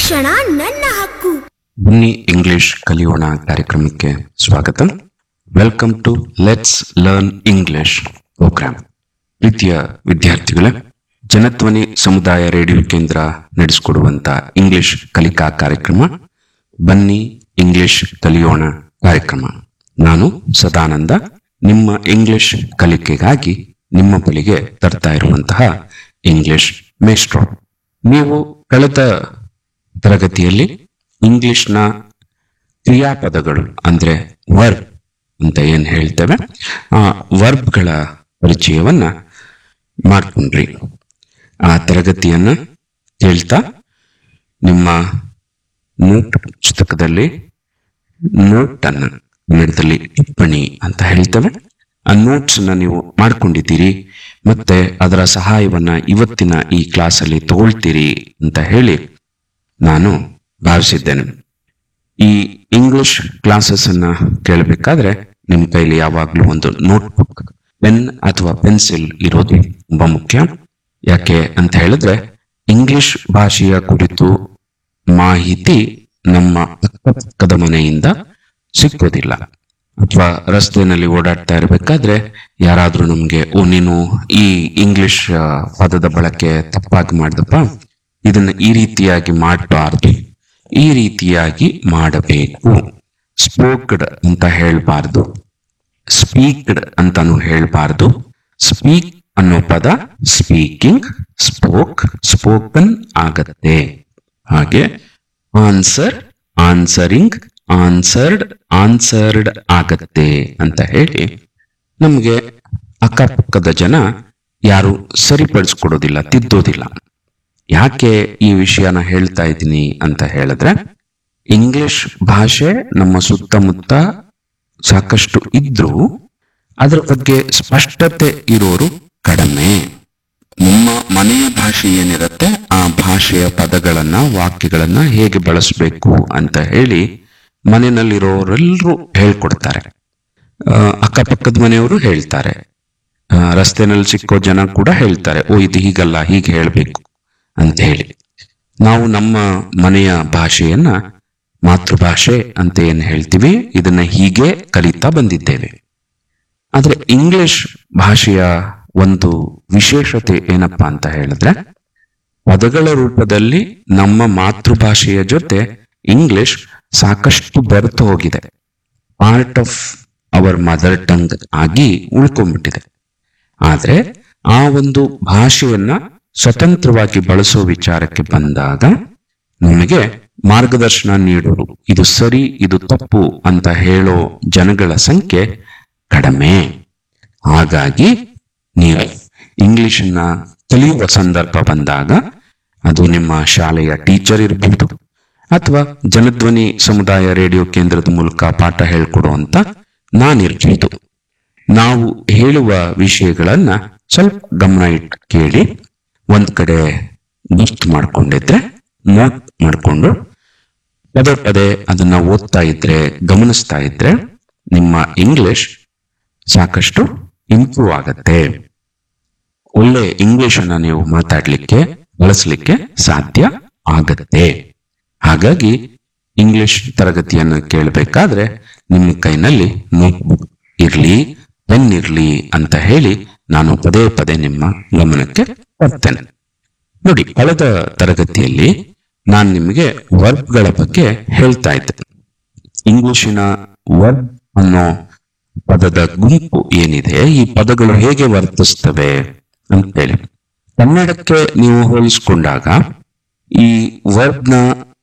ಶಿಕ್ಷಣ ನನ್ನ ಹಕ್ಕು ಬನ್ನಿ ಇಂಗ್ಲಿಷ್ ಕಲಿಯೋಣ ಕಾರ್ಯಕ್ರಮಕ್ಕೆ ಸ್ವಾಗತ welcome to let's learn English program ಪ್ರೀತಿಯ ವಿದ್ಯಾರ್ಥಿಗಳೇ ಜನಧ್ವನಿ ಸಮುದಾಯ ರೇಡಿಯೋ ಕೇಂದ್ರ ನಡೆಸಿಕೊಡುವಂತ ಇಂಗ್ಲಿಷ್ ಕಲಿಕಾ ಕಾರ್ಯಕ್ರಮ ಬನ್ನಿ ಇಂಗ್ಲಿಷ್ ಕಲಿಯೋಣ ಕಾರ್ಯಕ್ರಮ ನಾನು ಸದಾನಂದ ನಿಮ್ಮ ಇಂಗ್ಲಿಷ್ ಕಲಿಕೆಗಾಗಿ ನಿಮ್ಮ ಬಳಿಗೆ ತರ್ತಾ ಇರುವಂತಹ ಇಂಗ್ಲಿಷ್ ಮೇಸ್ಟ್ರೋ ನೀವು ಕಳೆದ ತರಗತಿಯಲ್ಲಿ ಇಂಗ್ಲಿಷ್ನ ಕ್ರಿಯಾಪದಗಳು ಅಂದ್ರೆ ವರ್ಬ್ ಅಂತ ಏನ್ ಹೇಳ್ತೇವೆ ಆ ವರ್ಬ್ಗಳ ಪರಿಚಯವನ್ನ ಮಾಡ್ಕೊಂಡ್ರಿ ಆ ತರಗತಿಯನ್ನ ಕೇಳ್ತಾ ನಿಮ್ಮ ನೋಟ್ ಪುಸ್ತಕದಲ್ಲಿ ನೋಟ್ ಅನ್ನ ಕನ್ನಡದಲ್ಲಿ ಟಿಪ್ಪಣಿ ಅಂತ ಹೇಳ್ತೇವೆ ಆ ನೋಟ್ಸ್ ಅನ್ನ ನೀವು ಮಾಡ್ಕೊಂಡಿದ್ದೀರಿ ಮತ್ತೆ ಅದರ ಸಹಾಯವನ್ನ ಇವತ್ತಿನ ಈ ಕ್ಲಾಸಲ್ಲಿ ತಗೊಳ್ತೀರಿ ಅಂತ ಹೇಳಿ ನಾನು ಭಾವಿಸಿದ್ದೇನೆ ಈ ಇಂಗ್ಲಿಷ್ ಕ್ಲಾಸಸ್ ಅನ್ನ ಕೇಳಬೇಕಾದ್ರೆ ನಿಮ್ ಕೈಲಿ ಯಾವಾಗ್ಲೂ ಒಂದು ನೋಟ್ಬುಕ್ ಪೆನ್ ಅಥವಾ ಪೆನ್ಸಿಲ್ ಇರೋದು ತುಂಬಾ ಮುಖ್ಯ ಯಾಕೆ ಅಂತ ಹೇಳಿದ್ರೆ ಇಂಗ್ಲಿಷ್ ಭಾಷೆಯ ಕುರಿತು ಮಾಹಿತಿ ನಮ್ಮ ಅಕ್ಕಪಕ್ಕದ ಮನೆಯಿಂದ ಸಿಕ್ಕೋದಿಲ್ಲ ಅಥವಾ ರಸ್ತೆಯಲ್ಲಿ ಓಡಾಡ್ತಾ ಇರಬೇಕಾದ್ರೆ ಯಾರಾದ್ರೂ ನಮ್ಗೆ ಓ ನೀನು ಈ ಇಂಗ್ಲಿಷ್ ಆ, ಪದದ ಬಳಕೆ ತಪ್ಪಾಗಿ ಮಾಡ್ದಪ್ಪ ಇದನ್ನ ಈ ರೀತಿಯಾಗಿ ಮಾಡಬಾರ್ದು ಈ ರೀತಿಯಾಗಿ ಮಾಡಬೇಕು ಸ್ಪೋಕ್ಡ್ ಅಂತ ಹೇಳ್ಬಾರ್ದು ಸ್ಪೀಕ್ಡ್ ಅಂತಾನು ಹೇಳ್ಬಾರ್ದು ಸ್ಪೀಕ್ ಅನ್ನೋ ಪದ ಸ್ಪೀಕಿಂಗ್ ಸ್ಪೋಕ್ ಸ್ಪೋಕನ್ ಆಗತ್ತೆ ಹಾಗೆ ಆನ್ಸರ್ ಆನ್ಸರಿಂಗ್ ಆನ್ಸರ್ಡ್ ಆನ್ಸರ್ಡ್ ಆಗತ್ತೆ ಅಂತ ಹೇಳಿ ನಮ್ಗೆ ಅಕ್ಕಪಕ್ಕದ ಜನ ಯಾರು ಸರಿಪಡಿಸ್ಕೊಡೋದಿಲ್ಲ ತಿದ್ದೋದಿಲ್ಲ ಯಾಕೆ ಈ ವಿಷಯನ ಹೇಳ್ತಾ ಇದ್ದೀನಿ ಅಂತ ಹೇಳಿದ್ರೆ ಇಂಗ್ಲಿಷ್ ಭಾಷೆ ನಮ್ಮ ಸುತ್ತಮುತ್ತ ಸಾಕಷ್ಟು ಇದ್ರೂ ಅದರ ಬಗ್ಗೆ ಸ್ಪಷ್ಟತೆ ಇರೋರು ಕಡಿಮೆ ನಿಮ್ಮ ಮನೆಯ ಭಾಷೆ ಏನಿರುತ್ತೆ ಆ ಭಾಷೆಯ ಪದಗಳನ್ನ ವಾಕ್ಯಗಳನ್ನ ಹೇಗೆ ಬಳಸಬೇಕು ಅಂತ ಹೇಳಿ ಮನೆಯಲ್ಲಿರೋರೆಲ್ಲರೂ ಹೇಳ್ಕೊಡ್ತಾರೆ ಆ, ಅಕ್ಕಪಕ್ಕದ ಮನೆಯವರು ಹೇಳ್ತಾರೆ ಆ, ರಸ್ತೆನಲ್ಲಿ ಸಿಕ್ಕೋ ಜನ ಕೂಡ ಹೇಳ್ತಾರೆ ಓ ಇದು ಹೀಗಲ್ಲ ಹೀಗೆ ಹೇಳ್ಬೇಕು ಅಂತ ಹೇಳಿ ನಾವು ನಮ್ಮ ಮನೆಯ ಭಾಷೆಯನ್ನ ಮಾತೃಭಾಷೆ ಅಂತ ಏನ್ ಹೇಳ್ತೀವಿ ಇದನ್ನ ಹೀಗೆ ಕಲಿತಾ ಬಂದಿದ್ದೇವೆ ಆದ್ರೆ ಇಂಗ್ಲಿಷ್ ಭಾಷೆಯ ಒಂದು ವಿಶೇಷತೆ ಏನಪ್ಪಾ ಅಂತ ಹೇಳಿದ್ರೆ ಪದಗಳ ರೂಪದಲ್ಲಿ ನಮ್ಮ ಮಾತೃಭಾಷೆಯ ಜೊತೆ ಇಂಗ್ಲಿಷ್ ಸಾಕಷ್ಟು ಬೆರೆತು ಹೋಗಿದೆ part of our mother tongue ಆಗಿ ಉಳ್ಕೊಂಡ್ಬಿಟ್ಟಿದೆ ಆದ್ರೆ ಆ ಒಂದು ಭಾಷೆಯನ್ನ ಸ್ವತಂತ್ರವಾಗಿ ಬಳಸೋ ವಿಚಾರಕ್ಕೆ ಬಂದಾಗ ನಮಗೆ ಮಾರ್ಗದರ್ಶನ ನೀಡೋರು ಇದು ಸರಿ ಇದು ತಪ್ಪು ಅಂತ ಹೇಳೋ ಜನಗಳ ಸಂಖ್ಯೆ ಕಡಿಮೆ ಹಾಗಾಗಿ ನೀವು ಇಂಗ್ಲಿಷನ್ನ ಕಲಿಯುವ ಸಂದರ್ಭ ಬಂದಾಗ ಅದು ನಿಮ್ಮ ಶಾಲೆಯ ಟೀಚರ್ ಇರಬಹುದು ಅಥವಾ ಜನಧ್ವನಿ ಸಮುದಾಯ ರೇಡಿಯೋ ಕೇಂದ್ರದ ಮೂಲಕ ಪಾಠ ಹೇಳ್ಕೊಡುವಂತ ನಾನಿರ್ಬಹುದು ನಾವು ಹೇಳುವ ವಿಷಯಗಳನ್ನ ಸ್ವಲ್ಪ ಗಮನ ಇಟ್ಟು ಕೇಳಿ ಒಂದ್ ಕಡೆ ಗಿಫ್ಟ್ ಮಾಡ್ಕೊಂಡಿದ್ರೆ ನೋಟ್ ಮಾಡ್ಕೊಂಡು ಪದೇ ಪದೇ ಅದನ್ನ ಓದ್ತಾ ಇದ್ರೆ ಗಮನಿಸ್ತಾ ಇದ್ರೆ ನಿಮ್ಮ ಇಂಗ್ಲಿಷ್ ಸಾಕಷ್ಟು ಇಂಪ್ರೂವ್ ಆಗತ್ತೆ ಒಳ್ಳೆ ಇಂಗ್ಲಿಷ್ ಅನ್ನ ನೀವು ಮಾತಾಡ್ಲಿಕ್ಕೆ ಬಳಸಲಿಕ್ಕೆ ಸಾಧ್ಯ ಆಗತ್ತೆ ಹಾಗಾಗಿ ಇಂಗ್ಲಿಷ್ ತರಗತಿಯನ್ನು ಕೇಳಬೇಕಾದ್ರೆ ನಿಮ್ಮ ಕೈನಲ್ಲಿ ನೋಟ್ಬುಕ್ ಇರ್ಲಿ ಪೆನ್ ಇರ್ಲಿ ಅಂತ ಹೇಳಿ ನಾನು ಪದೇ ಪದೇ ನಿಮ್ಮ ಗಮನಕ್ಕೆ ತರ್ತೇನೆ ನೋಡಿ ಕಳೆದ ತರಗತಿಯಲ್ಲಿ ನಾನು ನಿಮಗೆ ವರ್ಬ್ಗಳ ಬಗ್ಗೆ ಹೇಳ್ತಾ ಇದ್ದೆ ಇಂಗ್ಲಿಶಿನ ವರ್ಬ್ ಅನ್ನೋ ಪದದ ಗುಂಪು ಏನಿದೆ ಈ ಪದಗಳು ಹೇಗೆ ವರ್ತಿಸ್ತವೆ ಅಂತ ಹೇಳಿ ಕನ್ನಡಕ್ಕೆ ನೀವು ಹೋಲಿಸಿಕೊಂಡಾಗ ಈ ವರ್ಬ್ನ